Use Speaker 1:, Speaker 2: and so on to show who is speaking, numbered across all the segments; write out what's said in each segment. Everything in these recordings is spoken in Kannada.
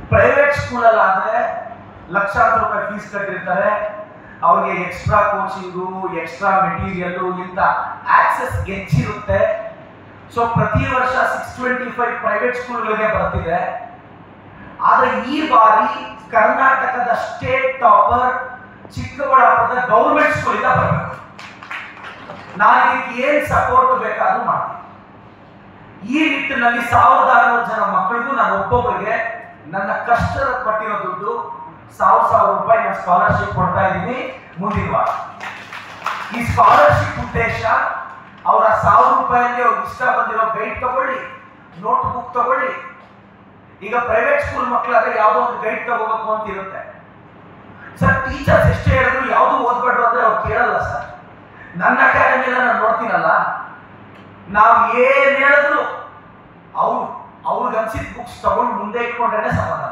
Speaker 1: ಪ್ರೈವೇಟ್ ಸ್ಕೂಲಲ್ಲಾದರೆ ಲಕ್ಷಾಂತರ ರೂಪಾಯಿ ಫೀಸ್ ಕಟ್ಟಿರ್ತಾರೆ ಅವ್ರಿಗೆ ಎಕ್ಸ್ಟ್ರಾ ಕೋಚಿಂಗು ಎಕ್ಸ್ಟ್ರಾ ಮೆಟೀರಿಯಲ್ಲು ಇಂಥ ಆಕ್ಸೆಸ್ ಹೆಚ್ಚಿರುತ್ತೆ ಸೊ ಪ್ರತಿ ವರ್ಷ ಸಿಕ್ಸ್ ಟ್ವೆಂಟಿ ಫೈವ್ ಪ್ರೈವೇಟ್ ಸ್ಕೂಲ್ಗಳಿಗೆ ಬರ್ತಿದೆ ಆದರೆ ಈ ಬಾರಿ ಕರ್ನಾಟಕದ ಸ್ಟೇಟ್ ಟಾಪರ್ ಚಿಕ್ಕಬಳ್ಳಾಪುರದ ಗೌರ್ಮೆಂಟ್ ಸ್ಕೂಲಿಂದ ಬರಬೇಕು ನಾನು ಇದಕ್ಕೆ ಏನು ಸಪೋರ್ಟ್ ಬೇಕಾದ್ರೂ ಮಾಡ್ತೀನಿ ಈ ನಿಟ್ಟಿನಲ್ಲಿ ಸಾವಿರದ ಆರುನೂರು ಜನ ಮಕ್ಕಳಿಗೂ ನಾನು ಒಬ್ಬೊಬ್ಬರಿಗೆ ನನ್ನ ಕಷ್ಟದ ಪಟ್ಟಿರೋ ದುಡ್ಡು ಸಾವಿರ ಸಾವಿರ ರೂಪಾಯಿ ನಾನು ಸ್ಕಾಲರ್ಶಿಪ್ ಕೊಡ್ತಾ ಇದ್ದೀನಿ ಮುಂದಿನ ವಾರ ಈ ಸ್ಕಾಲರ್ಶಿಪ್ ಉದ್ದೇಶ ಅವರ ಸಾವಿರ ರೂಪಾಯಲ್ಲಿ ಅವ್ರಿಗೆ ಇಷ್ಟ ಬಂದಿರೋ ಗೈಡ್ ತಗೊಳ್ಳಿ ನೋಟ್ ಬುಕ್ ತಗೊಳ್ಳಿ ಈಗ ಪ್ರೈವೇಟ್ ಸ್ಕೂಲ್ ಮಕ್ಕಳಾದ್ರೆ ಯಾವುದೋ ಒಂದು ಗೈಡ್ ತಗೋಬೇಕು ಅಂತ ಇರುತ್ತೆ ಸರ್ ಟೀಚರ್ಸ್ ಎಷ್ಟೇ ಹೇಳಿದ್ರು ಯಾವುದು ಓದ್ಬೇಡ್ರು ಅಂದ್ರೆ ಅವ್ರು ಕೇಳಲ್ಲ ಸರ್ ನನ್ನ ಅಕಾಡೆಮಿನ ನಾನು ನೋಡ್ತೀನಲ್ಲ ನಾವು ಏನ್ ಹೇಳಿದ್ರು ಅವ್ರು ಅವ್ರಿಗೆ ಅನ್ಸಿದ ಬುಕ್ಸ್ ತಗೊಂಡು ಮುಂದೆ ಇಟ್ಕೊಂಡ್ರೆ ಸಮಾಧಾನ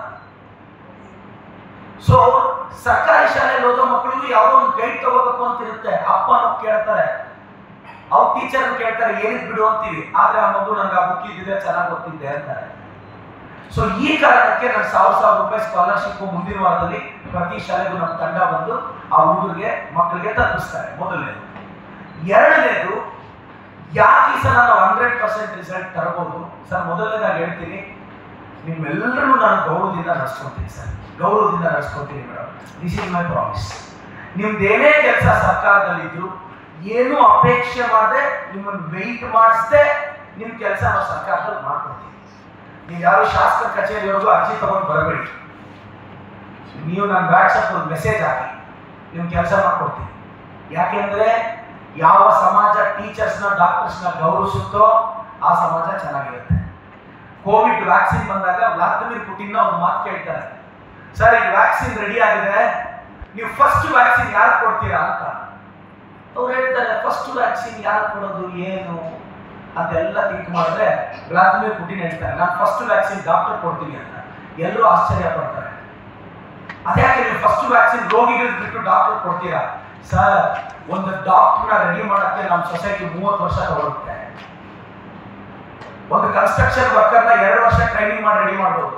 Speaker 1: ಸೊ ಸರ್ಕಾರಿ ಶಾಲೆಯಲ್ಲಿ ಓದೋ ಮಕ್ಕಳಿಗೂ ಯಾವುದೋ ಒಂದು ಗೈಡ್ ತಗೋಬೇಕು ಅಂತ ಇರುತ್ತೆ ಅಪ್ಪ ನಾವು ಕೇಳ್ತಾರೆ ಅವ್ರ ಟೀಚರ್ ಕೇಳ್ತಾರೆ ಏನಕ್ಕೆ ಬಿಡು ಅಂತೀವಿ ಆದ್ರೆ ಆ ಮಗು ನಂಗೆ ಆ ಬುಕ್ ಇದ್ದಿದ್ರೆ ಚೆನ್ನಾಗಿ ಗೊತ್ತಿದ್ದೆ ಅಂತಾರೆ ಸೊ ಈ ಕಾರಣಕ್ಕೆ ನಾನು ಸಾವಿರ ಸಾವಿರ ರೂಪಾಯಿ ಸ್ಕಾಲರ್ಶಿಪ್ ಮುಂದಿನ ವಾರದಲ್ಲಿ ಪ್ರತಿ ಶಾಲೆಗೂ ನಮ್ಮ ತಂಡ ಬಂದು ಆ ಹುಡುಗರಿಗೆ ಮಕ್ಕಳಿಗೆ ತಲುಪಿಸ್ತಾರೆ ಮೊದಲನೇದು ಎರಡನೇದು ಯಾಕೆ ಈ ಸಲ ನಾವು ಹಂಡ್ರೆಡ್ ಪರ್ಸೆಂಟ್ ರಿಸಲ್ಟ್ ತರಬಹುದು ಸರ್ ಮೊದಲನೇದಾಗಿ ಹೇಳ್ತೀನಿ ನಿಮ್ಮೆಲ್ಲರೂ ನಾನು ಗೌರವದಿಂದ ನಡೆಸ್ಕೊತೀನಿ ಸರ್ ಗೌರವದಿಂದ ನಡೆಸ್ಕೊತೀನಿ madam this is my promise ನಿಮ್ದೇನೇ ಕೆಲಸ ಸರ್ಕಾರದಲ್ಲಿದ್ರು ಏನೂ ಅಪೇಕ್ಷೆ ಮಾಡದೆ ನಿಮ್ಮನ್ನು ವೆಯ್ಟ್ ಮಾಡಿಸದೆ ನಿಮ್ಮ ಕೆಲಸ ನಾವು ಸರ್ಕಾರದಲ್ಲಿ ಮಾಡ್ಕೊಡ್ತೀವಿ ನೀವು ಯಾರು ಶಾಸಕರ ಕಚೇರಿವರೆಗೂ ಅರ್ಜಿ ತಗೊಂಡು ಬರಬೇಡಿ ನೀವು ನನ್ನ ವಾಟ್ಸಪ್ ಒಂದು ಮೆಸೇಜ್ ಹಾಕಿ ನಿಮ್ಮ ಕೆಲಸ ಮಾಡ್ಕೊಡ್ತೀನಿ ಯಾಕೆಂದ್ರೆ ಯಾವ ಸಮಾಜ ಟೀಚರ್ಸ್ನ ಡಾಕ್ಟರ್ಸ್ನ ಗೌರವಿಸುತ್ತೋ ಆ ಸಮಾಜ ಚೆನ್ನಾಗಿರುತ್ತೆ ಕೋವಿಡ್ ವ್ಯಾಕ್ಸಿನ್ ಬಂದಾಗ ವ್ಲಾದಿಮಿರ್ ಪುಟಿನ್ ಒಂದು ಮಾತು ಕೇಳ್ತಾರೆ ಸರ್ ಈಗ ವ್ಯಾಕ್ಸಿನ್ ರೆಡಿ ಆಗಿದೆ ನೀವು ಫಸ್ಟ್ ವ್ಯಾಕ್ಸಿನ್ ಯಾರು ಕೊಡ್ತೀರಾ ಅಂತ ಅವ್ರು ಹೇಳ್ತಾರೆ ಫಸ್ಟ್ ವ್ಯಾಕ್ಸಿನ್ ಯಾರು ಕೊಡೋದು ಏನು ಅದೆಲ್ಲ ಥಿಂಕ್ ಮಾಡಿದ್ರೆ ವ್ಲಾದಿಮಿರ್ ಪುಟಿನ್ ಹೇಳ್ತಾರೆ ನಾನು ಫಸ್ಟ್ ವ್ಯಾಕ್ಸಿನ್ ಡಾಕ್ಟರ್ ಕೊಡ್ತೀನಿ ಅಂತ ಎಲ್ಲರೂ ಆಶ್ಚರ್ಯ ಪಡ್ತಾರೆ ಅದ್ಯಾಕೆ ನೀವು ಫಸ್ಟ್ ವ್ಯಾಕ್ಸಿನ್ ರೋಗಿಗಳಿಗೆ ಬಿಟ್ಟು ಡಾಕ್ಟರ್ ಕೊಡ್ತೀರಾ ಸರ್ ಒಂದು ಡಾಕ್ಟರ್ನ ರೆಡಿ ಮಾಡಕ್ಕೆ ನಮ್ಮ ಸೊಸೈಟಿ ಮೂವತ್ತು ವರ್ಷ ತಗೊಳುತ್ತೆ ಒಂದು ಕನ್ಸ್ಟ್ರಕ್ಷನ್ ವರ್ಕರ್ನ ಎರಡು ವರ್ಷ ಟ್ರೈನಿಂಗ್ ಮಾಡಿ ರೆಡಿ ಮಾಡ್ಬೋದು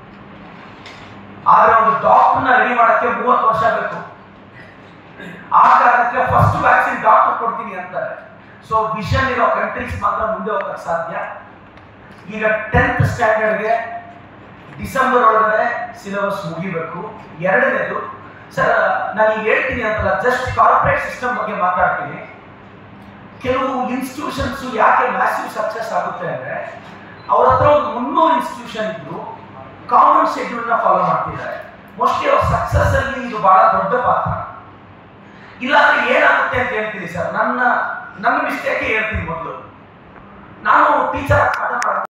Speaker 1: ಆದ್ರೆ ಒಂದು ಡಾಕ್ಟರ್ನ ರೆಡಿ ಮಾಡಕ್ಕೆ ಮೂವತ್ತು ವರ್ಷ ಬೇಕು ಆ ಕಾರಣಕ್ಕೆ ಫಸ್ಟ್ ವ್ಯಾಕ್ಸಿನ್ ಡಾಕ್ಟರ್ ಕೊಡ್ತೀನಿ ಅಂತಾರೆ ಸೊ ವಿಷನ್ ಇರೋ ಕಂಟ್ರೀಸ್ ಮಾತ್ರ ಮುಂದೆ ಹೋಗಕ್ಕೆ ಸಾಧ್ಯ ಈಗ ಟೆಂತ್ ಸ್ಟ್ಯಾಂಡರ್ಡ್ಗೆ ಡಿಸೆಂಬರ್ ಒಳಗಡೆ ಸಿಲೆಬಸ್ ಮುಗಿಬೇಕು ಎರಡನೇದು ಸರ್ ನಾನು ಈಗ ಹೇಳ್ತೀನಿ ಅಂತಲ್ಲ ಜಸ್ಟ್ ಕಾರ್ಪೊರೇಟ್ ಸಿಸ್ಟಮ್ ಬಗ್ಗೆ ಮಾತಾಡ್ತೀನಿ ಕೆಲವು ಇನ್ಸ್ಟಿಟ್ಯೂಷನ್ಸ್ ಯಾಕೆ ಮ್ಯಾಸಿವ್ ಸಕ್ಸಸ್ ಆಗುತ್ತೆ ಅಂದ್ರೆ ಅವ್ರ ಹತ್ರ ಒಂದು ಮುನ್ನೂರು ಇನ್ಸ್ಟಿಟ್ಯೂಷನ್ ಇದ್ರು ಕಾಮನ್ ಶೆಡ್ಯೂಲ್ನ ಫಾಲೋ ಮಾಡ್ತಿದ್ದಾರೆ ಮೋಸ್ಟ್ಲಿ ಅವ್ರ ಸಕ್ಸಸ್ ಅಲ್ಲಿ ಇದು ಬಹಳ ದೊಡ್ಡ ಪಾತ್ರ ಇಲ್ಲಾಂದ್ರೆ ಏನಾಗುತ್ತೆ ಅಂತ ಹೇಳ್ತೀನಿ ಸರ್ ನನ್ನ ನನ್ನ ಮಿಸ್ಟೇಕ್ ಹೇಳ್ತೀನಿ ಮೊದಲು ನಾನು ಟೀಚರ್ ಪಾಠ ಮಾಡ್ತೀನಿ